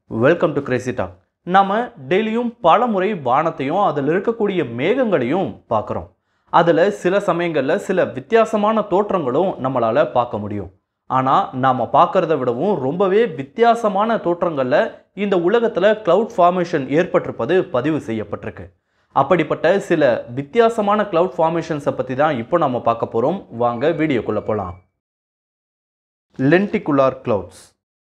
welcome to Crazy talk நாம டெய்லியும் பல முறை வானத்தையும் அதில் இருக்கக்கூடிய மேகங்களையும் பார்க்குறோம் அதில் சில சமயங்களில் சில வித்தியாசமான தோற்றங்களும் நம்மளால் பார்க்க முடியும் ஆனால் நாம் பார்க்கறத விடவும் ரொம்பவே வித்தியாசமான தோற்றங்களில் இந்த உலகத்தில் cloud ஃபார்மேஷன் ஏற்பட்டிருப்பது பதிவு செய்யப்பட்டிருக்கு அப்படிப்பட்ட சில வித்தியாசமான cloud ஃபார்மேஷன்ஸை பற்றி தான் இப்போ நம்ம பார்க்க போகிறோம் வாங்க வீடியோக்குள்ளே போகலாம் லென்டிகுலார் clouds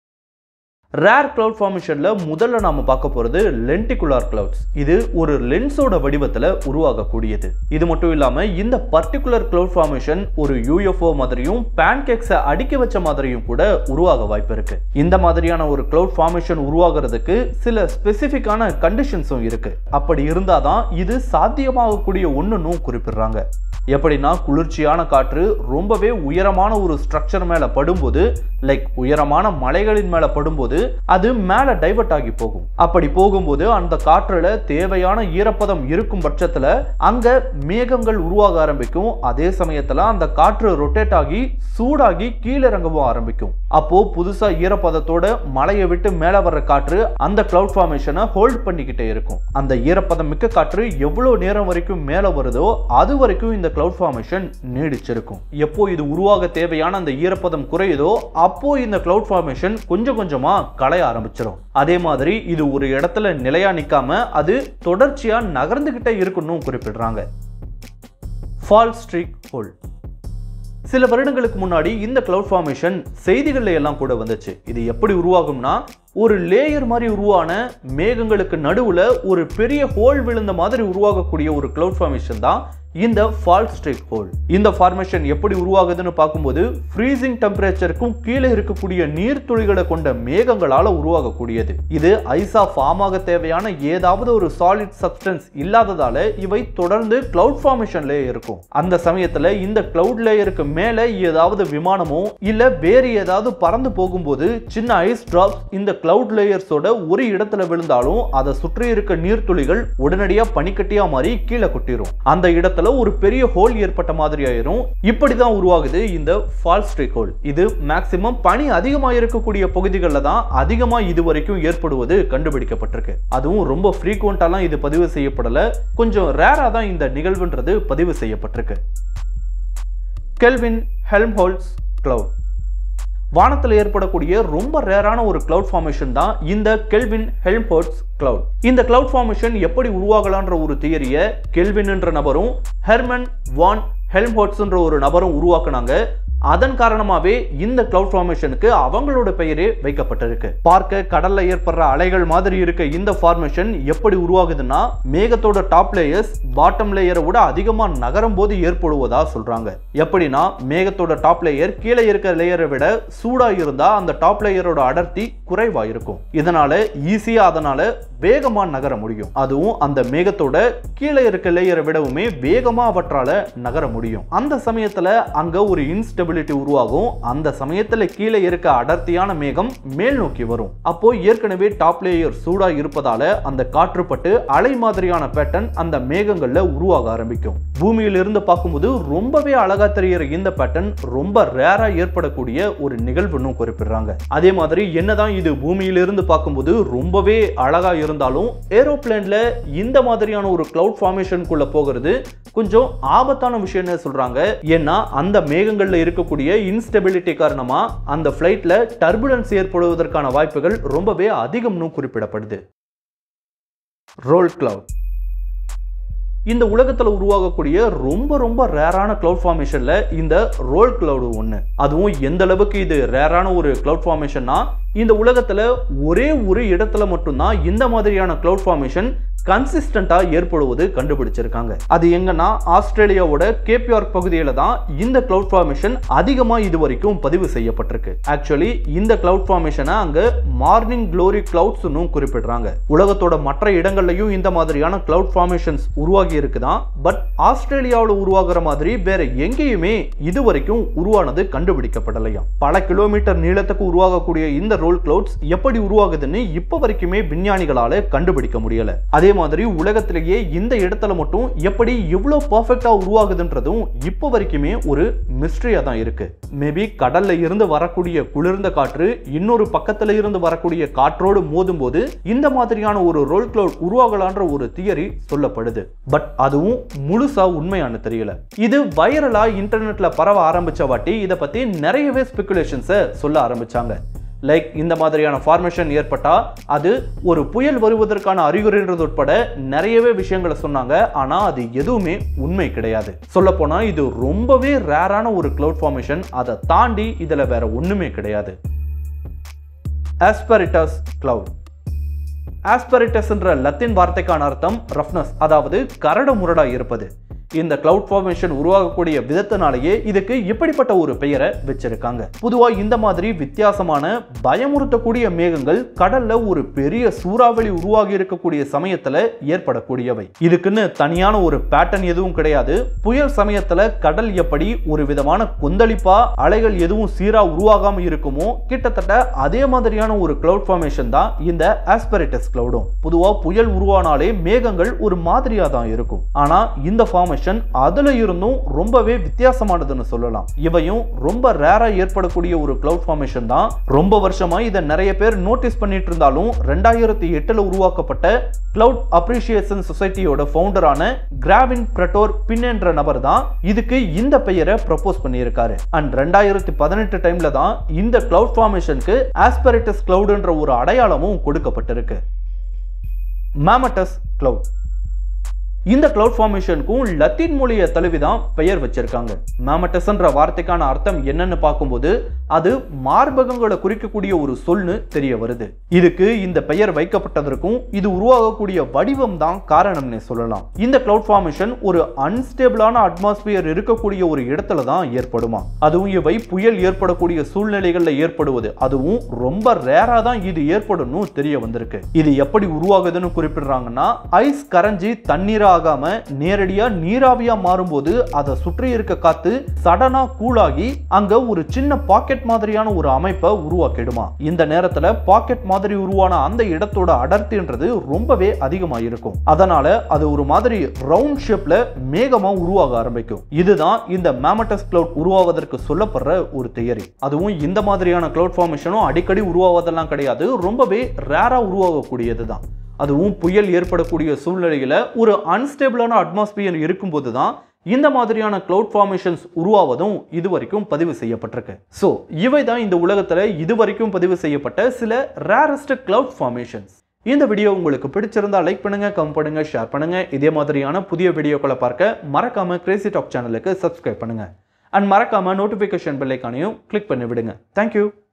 ரேர் cloud ஃபார்மேஷனில் முதல்ல நாம் பார்க்க போகிறது லென்டிகுலார் clouds இது ஒரு லென்ஸோட வடிவத்தில் உருவாகக்கூடியது இது மட்டும் இல்லாமல் இந்த பர்டிகுலர் cloud ஃபார்மேஷன் ஒரு யூஎஃப்ஓ மாதிரியும் பேன்கேக்ஸை அடுக்கி வச்ச மாதிரியும் கூட உருவாக வாய்ப்பு இருக்கு இந்த மாதிரியான ஒரு cloud ஃபார்மேஷன் உருவாகிறதுக்கு சில ஸ்பெசிஃபிக்கான கண்டிஷன்ஸும் இருக்கு அப்படி இருந்தால் தான் இது சாத்தியமாகக்கூடிய ஒன்றுன்னு குறிப்பிடுறாங்க எப்படின்னா குளிர்ச்சியான காற்று ரொம்பவே உயரமான ஒரு ஸ்ட்ரக்சர் மேலே படும்போது லைக் உயரமான மலைகளின் மேலே படும்போது அது மேலே டைவர்ட் ஆகி போகும் அப்படி போகும்போது அந்த காற்றுல தேவையான ஈரப்பதம் இருக்கும் பட்சத்தில் அங்க மேகங்கள் உருவாக ஆரம்பிக்கும் அதே சமயத்தில் அந்த காற்று ரொட்டேட் ஆகி சூடாகி கீழே இறங்கவும் ஆரம்பிக்கும் அப்போ புதுசா ஈரப்பதத்தோட மலையை விட்டு மேலே வர்ற காற்று அந்த கிளவுட் ஃபார்மேஷனை ஹோல்ட் பண்ணிக்கிட்டே இருக்கும் அந்த ஈரப்பதம் மிக்க காற்று எவ்வளவு நேரம் வரைக்கும் மேலே வருதோ அது வரைக்கும் இந்த கிளவுட் ஃபார்மேஷன் நீடிச்சிருக்கும் எப்போ இது உருவாக தேவையான அந்த ஈரப்பதம் குறையுதோ அப்போ இந்த கிளவுட் ஃபார்மேஷன் கொஞ்சம் கொஞ்சமா களைய ஆரம்பிச்சிடும் அதே மாதிரி இது ஒரு இடத்துல நிலையா நிக்காம அது தொடர்ச்சியா நகர்ந்துகிட்டே இருக்குன்னு குறிப்பிடுறாங்க ஃபால் ஸ்ட்ரீக் ஹோல் சில வருடங்களுக்கு முன்னாடி இந்த கிளவுட் ஃபார்மேஷன் செய்திகள்ல எல்லாம் கூட வந்துச்சு இது எப்படி உருவாகும்னா ஒரு லேயர் மாதிரி உருவான மேகங்களுக்கு நடுவுல ஒரு பெரிய ஹோல் விழுந்த மாதிரி உருவாகக்கூடிய ஒரு கிளவுட் ஃபார்மேஷன் தான் இந்த ஃபால் ஸ்ட்ரீக் ஹோல் இந்த ஃபார்மேஷன் எப்படி உருவாகுதுன்னு பார்க்கும்போது ஃப்ரீசிங் டெம்பரேச்சருக்கும் கீழே இருக்கக்கூடிய நீர்த்துளிகளை கொண்ட மேகங்களால உருவாகக்கூடியது இது ஐஸா ஃபார்ம் ஆக தேவையான ஏதாவது ஒரு சாலிட் சப்ஸ்டன்ஸ் இல்லாததால இவை தொடர்ந்து கிளவுட் ஃபார்மேஷன்ல இருக்கும் அந்த சமயத்துல இந்த கிளவுட் லேயருக்கு மேல ஏதாவது விமானமோ இல்ல வேறு ஏதாவது பறந்து போகும்போது சின்ன ஐஸ் டிராப்ஸ் இந்த கிளவுட் லேயர்ஸோட ஒரு இடத்துல விழுந்தாலும் அதை சுற்றி இருக்க நீர்த்துளிகள் உடனடியா பனிக்கட்டியா மாறி கீழே கொட்டிரும் அந்த இடத்துல ஒரு பெரிய ஹோல் ஏற்பட்ட மாதிரி ஆயிரும் இப்படிதான் உருவாகுது இந்த ஃபால் ஸ்ட்ரீக் ஹோல் இது மேக்சிமம் பனி அதிகமா இருக்கக்கூடிய பகுதிகளில் தான் அதிகமா இது வரைக்கும் ஏற்படுவது கண்டுபிடிக்கப்பட்டிருக்கு அதுவும் ரொம்ப ஃப்ரீக்வெண்டாலாம் இது பதிவு செய்யப்படல கொஞ்சம் ரேரா தான் இந்த நிகழ்வுன்றது பதிவு செய்யப்பட்டிருக்கு கெல்வின் ஹெல்ம்ஹோல்ஸ் கிளவுட் வானத்தில் ஏற்படக்கூடிய ரொம்ப ரேரான ஒரு கிளவுட் ஃபார்மேஷன் தான் இந்த கெல்வின் ஹெல்ம்ஹோல்ட்ஸ் கிளவுட் இந்த கிளவுட் ஃபார்மேஷன் எப்படி உருவாகலான்ற ஒரு தியரியை கெல்வின்ன்ற நபரும் ஹெர்மன் வான் ஹெல்ம்ஹோட்ஸ்ன்ற ஒரு நபரும் உருவாக்குனாங்க அதன் காரணமாவே இந்த கிளவுட் ஃபார்மேஷனுக்கு அவங்களோட பெயரே வைக்கப்பட்டிருக்கு பார்க்க கடல்ல ஏற்படுற அலைகள் மாதிரி இருக்க இந்த ஃபார்மேஷன் எப்படி உருவாகுதுன்னா மேகத்தோட டாப் லேயர்ஸ் பாட்டம் லேயரை விட அதிகமா நகரும் போது ஏற்படுவதா சொல்றாங்க எப்படின்னா மேகத்தோட டாப் லேயர் கீழே இருக்க லேயரை விட சூடா இருந்தா அந்த டாப் லேயரோட அடர்த்தி குறைவா இருக்கும் இதனால ஈஸியா அதனால வேகமா நகர முடியும் அதுவும் அந்த மேகத்தோட கீழே இருக்க லேயரை விடவுமே வேகமா அவற்றால நகர முடியும் அந்த சமயத்துல அங்க ஒரு இன்ஸ்டெபிலிட்டி உருவாகும் அந்த சமயத்துல கீழே இருக்க அடர்த்தியான மேகம் மேல் நோக்கி வரும் அப்போ ஏற்கனவே டாப் லேயர் சூடா இருப்பதால அந்த காற்றுப்பட்டு அலை மாதிரியான பேட்டர்ன் அந்த மேகங்கள்ல உருவாக ஆரம்பிக்கும் பூமியில இருந்து பார்க்கும்போது ரொம்பவே அழகா தெரிகிற இந்த பேட்டர்ன் ரொம்ப ரேரா ஏற்படக்கூடிய ஒரு நிகழ்வுன்னு குறிப்பிடுறாங்க அதே மாதிரி என்னதான் இது பூமியிலிருந்து பார்க்கும்போது ரொம்பவே அழகா இருந்தாலும் ஏரோப்ளேன்ல இந்த மாதிரியான ஒரு கிளவுட் ஃபார்மேஷனுக்குள்ள போகிறது கொஞ்சம் ஆபத்தான விஷயம்னு சொல்றாங்க ஏன்னா அந்த மேகங்கள்ல இருக்கக்கூடிய இன்ஸ்டெபிலிட்டி காரணமா அந்த ஃபிளைட்ல டர்புலன்ஸ் ஏற்படுவதற்கான வாய்ப்புகள் ரொம்பவே அதிகம்னு குறிப்பிடப்படுது ரோல் கிளவுட் இந்த உலகத்துல உருவாகக்கூடிய ரொம்ப ரொம்ப ரேரான கிளவுட் ஃபார்மேஷன்ல இந்த ரோல் கிளவுடு ஒன்று அதுவும் எந்த அளவுக்கு இது ரேரான ஒரு கிளவுட் ஃபார்மேஷன்னா இந்த உலகத்துல ஒரே ஒரு இடத்துல மட்டும்தான் இந்த மாதிரியான கிளவுட் ஃபார்மேஷன் கன்சிஸ்டண்டா ஏற்படுவது கண்டுபிடிச்சிருக்காங்க அது எங்கன்னா ஆஸ்திரேலியாவோட கேப்யார்க் பகுதியில தான் இந்த கிளவுட் ஃபார்மேஷன் அதிகமா இது வரைக்கும் பதிவு செய்யப்பட்டிருக்கு ஆக்சுவலி இந்த கிளவுட் ஃபார்மேஷனை அங்க மார்னிங் க்ளோரி கிளவுட்ஸ்னு குறிப்பிடுறாங்க உலகத்தோட மற்ற இடங்கள்லயும் இந்த மாதிரியான கிளவுட் ஃபார்மேஷன்ஸ் உருவாகி இருக்குதான் பட் ஆஸ்திரேலியாவில் உருவாகிற மாதிரி வேற எங்கேயுமே இது வரைக்கும் உருவானது கண்டுபிடிக்கப்படலையாம் பல கிலோமீட்டர் நீளத்துக்கு உருவாகக்கூடிய இந்த ரோல் கிளவுட்ஸ் எப்படி உருவாகுதுன்னு இப்ப வரைக்குமே விஞ்ஞானிகளால கண்டுபிடிக்க முடியல அதே மாதிரி உலகத்திலேயே இந்த இடத்துல மட்டும் எப்படி இவ்வளவு பர்ஃபெக்டா உருவாகுதுன்றதும் இப்ப வரைக்குமே ஒரு மிஸ்ட்ரியா தான் இருக்கு மேபி கடல்ல இருந்து வரக்கூடிய குளிர்ந்த காற்று இன்னொரு பக்கத்துல இருந்து வரக்கூடிய காற்றோடு மோதும் போது இந்த மாதிரியான ஒரு ரோல் கிளவுட் உருவாகலான்ற ஒரு தியரி சொல்லப்படுது பட் அதுவும் முழுசா உண்மையான தெரியல இது வைரலா இன்டர்நெட்ல பரவ ஆரம்பிச்ச வாட்டி இதை பத்தி நிறையவே ஸ்பெகுலேஷன்ஸை சொல்ல ஆரம்பிச்சாங்க லைக் இந்த மாதிரியான ஃபார்மேஷன் ஏற்பட்டா அது ஒரு புயல் வருவதற்கான அறிகுறின்றது உட்பட நிறையவே விஷயங்களை சொன்னாங்க ஆனா அது எதுவுமே உண்மை கிடையாது சொல்ல போனா இது ரொம்பவே ரேரான ஒரு கிளவுட் ஃபார்மேஷன் அதை தாண்டி இதுல வேற ஒண்ணுமே கிடையாது ஆஸ்பெரிட்டஸ் கிளவுட் ஆஸ்பெரிட்டஸ் என்ற லத்தின் வார்த்தைக்கான அர்த்தம் ரஃப்னஸ் அதாவது கரடு முரடா இருப்பது இந்த கிளவுட் ஃபார்மேஷன் உருவாகக்கூடிய விதத்தினாலேயே இதுக்கு இப்படிப்பட்ட ஒரு பெயரை வச்சிருக்காங்க பொதுவா இந்த மாதிரி வித்தியாசமான பயமுறுத்தக்கூடிய மேகங்கள் கடல்ல ஒரு பெரிய சூறாவளி உருவாகி இருக்கக்கூடிய சமயத்துல ஏற்படக்கூடியவை இதுக்குன்னு தனியான ஒரு பேட்டர்ன் எதுவும் கிடையாது புயல் சமயத்துல கடல் எப்படி ஒரு விதமான கொந்தளிப்பா அலைகள் எதுவும் சீரா உருவாகாம இருக்குமோ கிட்டத்தட்ட அதே மாதிரியான ஒரு கிளவுட் ஃபார்மேஷன் தான் இந்த ஆஸ்பெரிட்டஸ் கிளவுடும் பொதுவா புயல் உருவானாலே மேகங்கள் ஒரு மாதிரியா தான் இருக்கும் ஆனா இந்த ஃபார்மேஷன் அதுல இருந்தும் ரொம்பவே வித்தியாசமானதுன்னு சொல்லலாம் இவையும் ரொம்ப ரேரா ஏற்படக்கூடிய ஒரு கிளவுட் ஃபார்மேஷன் தான் ரொம்ப வருஷமா இதை நிறைய பேர் நோட்டீஸ் பண்ணிட்டு இருந்தாலும் ரெண்டாயிரத்தி எட்டுல உருவாக்கப்பட்ட கிளவுட் அப்ரிசியேஷன் சொசைட்டியோட ஃபவுண்டரான கிராவின் பிரட்டோர் பின் என்ற நபர் தான் இதுக்கு இந்த பெயரை ப்ரப்போஸ் பண்ணியிருக்காரு அண்ட் ரெண்டாயிரத்தி பதினெட்டு டைம்ல தான் இந்த கிளவுட் ஃபார்மேஷனுக்கு ஆஸ்பெரிட்டஸ் கிளவுடுன்ற ஒரு அடையாளமும் கொடுக்கப்பட்டிருக்கு மேமட்டஸ் கிளவுட் இந்த கிளவுட் ஃபார்மேஷனுக்கும் லத்தீன் மொழியை தழுவி தான் பெயர் வச்சிருக்காங்க மேமட்டஸ்ன்ற வார்த்தைக்கான அர்த்தம் என்னன்னு பார்க்கும்போது அது மார்பகங்களை குறிக்கக்கூடிய ஒரு சொல்னு தெரிய வருது இதுக்கு இந்த பெயர் வைக்கப்பட்டதற்கும் இது உருவாகக்கூடிய வடிவம் தான் காரணம்னு சொல்லலாம் இந்த கிளவுட் ஃபார்மேஷன் ஒரு அன்ஸ்டேபிளான அட்மாஸ்பியர் இருக்கக்கூடிய ஒரு இடத்துல தான் ஏற்படுமா அதுவும் இவை புயல் ஏற்படக்கூடிய சூழ்நிலைகள்ல ஏற்படுவது அதுவும் ரொம்ப ரேரா தான் இது ஏற்படும் தெரிய வந்திருக்கு இது எப்படி உருவாகுதுன்னு குறிப்பிடுறாங்கன்னா ஐஸ் கரைஞ்சி தண்ணீரா ஆகாம நேரடியா நீராவியா மாறும்போது அதை சுற்றி இருக்க காத்து சடனா கூலாகி அங்க ஒரு சின்ன பாக்கெட் மாதிரியான ஒரு அமைப்பை உருவாக்கிடுமா இந்த நேரத்துல பாக்கெட் மாதிரி உருவான அந்த இடத்தோட அடர்த்தின்றது ரொம்பவே அதிகமா இருக்கும் அதனால அது ஒரு மாதிரி ரவுண்ட் ஷேப்ல மேகமா உருவாக ஆரம்பிக்கும் இதுதான் இந்த மேமட்டஸ் கிளவுட் உருவாவதற்கு சொல்லப்படுற ஒரு தியரி அதுவும் இந்த மாதிரியான கிளவுட் ஃபார்மேஷனும் அடிக்கடி உருவாவதெல்லாம் கிடையாது ரொம்பவே ரேரா உருவாகக்கூடியது தான் அதுவும் புயல் ஏற்படக்கூடிய சூழ்நிலையில் ஒரு அன்ஸ்டேபிளான அட்மாஸ்பியர் இருக்கும்போது தான் இந்த மாதிரியான கிளவுட் ஃபார்மேஷன்ஸ் உருவாவதும் இது வரைக்கும் பதிவு செய்யப்பட்டிருக்கு ஸோ இவை தான் இந்த உலகத்தில் இது வரைக்கும் பதிவு செய்யப்பட்ட சில ரேரஸ்ட் கிளவுட் ஃபார்மேஷன்ஸ் இந்த வீடியோ உங்களுக்கு பிடிச்சிருந்தா லைக் பண்ணுங்க கமெண்ட் பண்ணுங்க ஷேர் பண்ணுங்க இதே மாதிரியான புதிய வீடியோக்களை பார்க்க மறக்காம கிரேசி டாக் சேனலுக்கு சப்ஸ்கிரைப் பண்ணுங்க அண்ட் மறக்காம நோட்டிஃபிகேஷன் பெல்லைக்கானையும் கிளிக் பண்ணி விடுங்க தேங்க்யூ